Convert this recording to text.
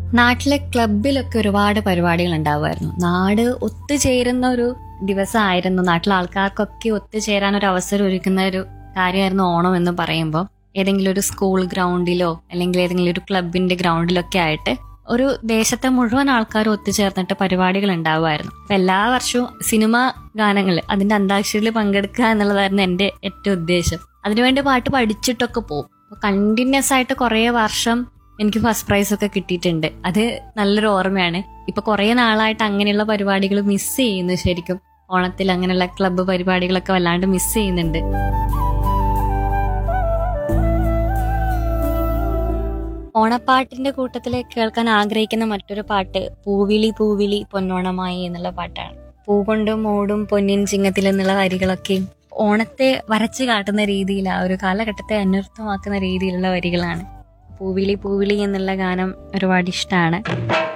നാട്ടിലെ ക്ലബിലൊക്കെ ഒരുപാട് പരിപാടികൾ ഉണ്ടാവുമായിരുന്നു നാട് ഒത്തുചേരുന്ന ഒരു ദിവസമായിരുന്നു നാട്ടിലെ ആൾക്കാർക്കൊക്കെ ഒത്തുചേരാൻ ഒരു അവസരം ഒരുക്കുന്ന ഒരു കാര്യമായിരുന്നു ഓണം എന്ന് പറയുമ്പോൾ ഏതെങ്കിലും ഒരു സ്കൂൾ ഗ്രൗണ്ടിലോ അല്ലെങ്കിൽ ഏതെങ്കിലും ഒരു ക്ലബിന്റെ ഗ്രൗണ്ടിലൊക്കെ ആയിട്ട് ഒരു ദേശത്തെ മുഴുവൻ ആൾക്കാരും ഒത്തുചേർന്നിട്ട് പരിപാടികൾ ഉണ്ടാവുമായിരുന്നു അപ്പൊ എല്ലാ വർഷവും സിനിമ ഗാനങ്ങൾ അതിന്റെ അന്താക്ഷരിയിൽ പങ്കെടുക്കുക എന്നുള്ളതായിരുന്നു എന്റെ ഏറ്റവും ഉദ്ദേശം അതിനുവേണ്ടി പാട്ട് പഠിച്ചിട്ടൊക്കെ പോകും കണ്ടിന്യൂസ് ആയിട്ട് കുറേ വർഷം എനിക്ക് ഫസ്റ്റ് പ്രൈസ് ഒക്കെ കിട്ടിയിട്ടുണ്ട് അത് നല്ലൊരു ഓർമ്മയാണ് ഇപ്പൊ കുറെ നാളായിട്ട് അങ്ങനെയുള്ള പരിപാടികൾ മിസ് ചെയ്യുന്നു ശരിക്കും ഓണത്തിൽ അങ്ങനെയുള്ള ക്ലബ്ബ് പരിപാടികളൊക്കെ വല്ലാണ്ട് മിസ് ചെയ്യുന്നുണ്ട് ഓണപ്പാട്ടിന്റെ കൂട്ടത്തിൽ കേൾക്കാൻ ആഗ്രഹിക്കുന്ന മറ്റൊരു പാട്ട് പൂവിളി പൂവിളി പൊന്നോണമായി എന്നുള്ള പാട്ടാണ് പൂ കൊണ്ടും മൂടും പൊന്നിൻ ചിങ്ങത്തിൽ എന്നുള്ള വരികളൊക്കെ ഓണത്തെ വരച്ചു കാട്ടുന്ന രീതിയിൽ ആ ഒരു കാലഘട്ടത്തെ അന്വർത്ഥമാക്കുന്ന രീതിയിലുള്ള വരികളാണ് പൂവിളി പൂവിളി എന്നുള്ള ഗാനം ഒരുപാട് ഇഷ്ടമാണ്